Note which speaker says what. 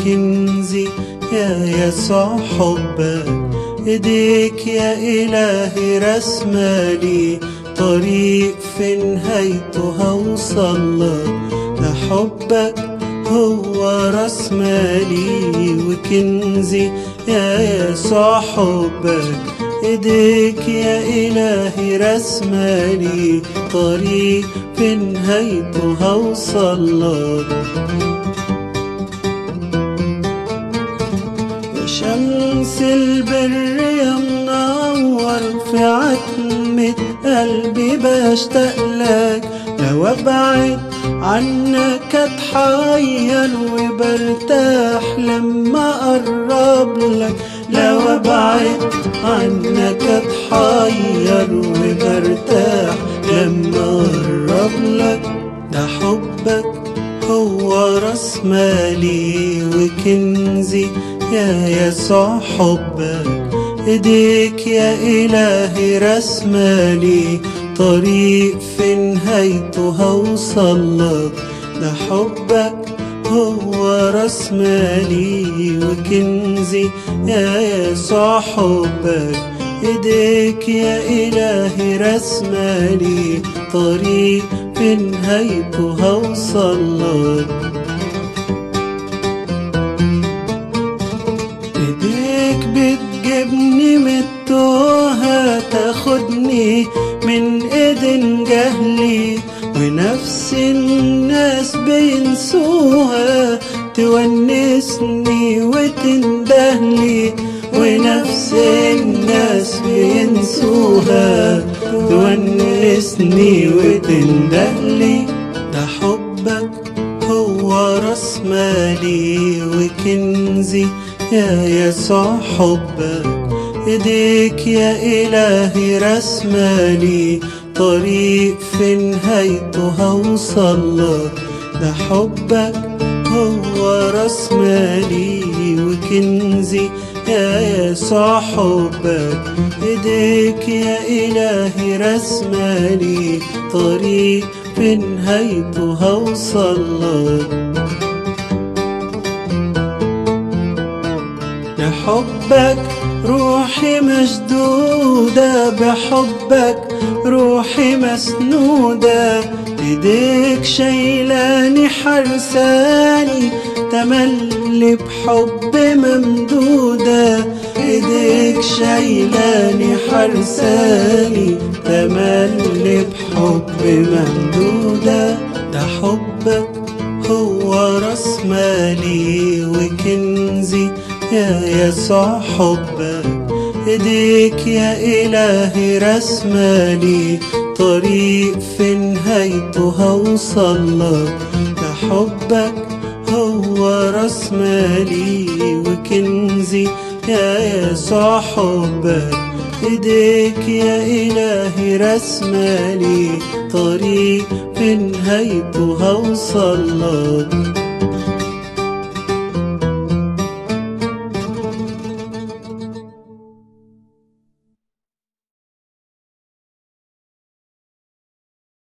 Speaker 1: وكنزي يا يسوع حبك ايديك يا إلهي رسمالي طريق في نهايته هوصلك ده حبك هو راس مالي وكنزي يا يسوع حبك ايديك يا إلهي رسمالي طريق في نهايته هوصلك يا شمس البر يا منور في عتمة قلبي بشتاق لك لو ابعد عنك اتحير وبرتاح لما اقرب لك لو ابعد عنك اتحير وبرتاح لما اقرب لك ده حبك هو راس مالي وكنزي يا يسوع حبك ايديك يا الهي رسمالي طريق في نهايته هوصلك ده حبك هو راس مالي وكنزي يا يسوع حبك ايديك يا الهي رسمالي طريق في نهايته هوصلك ايديك بتجيبني من التوهة تاخدني من ايدين جهلي ونفس الناس بينسوها تونسني وتندهلي ونفس الناس بينسوها تونسني وتندهلي ده حبك هو راس مالي وكنزي يا يسوع حبك ايديك يا الهي رسمالي طريق في نهايته هوصلك ده حبك هو راس مالي وكنزي يا يسوع حبك ايديك يا الهي رسمالي طريق في نهايته هوصلك بحبك روحي مشدودة بحبك روحي مسنودة ايديك شايلاني حرساني تملي بحب ممدودة ايديك شايلاني حرساني تملي بحب ممدودة ده حبك هو راس مالي وكنزي يا يسوع حبك ايديك يا الهي رسمالي طريق في نهايته هوصلك ده حبك هو راس مالي وكنزي يا يسوع حبك ايديك يا الهي رسمالي طريق في نهايته هوصلك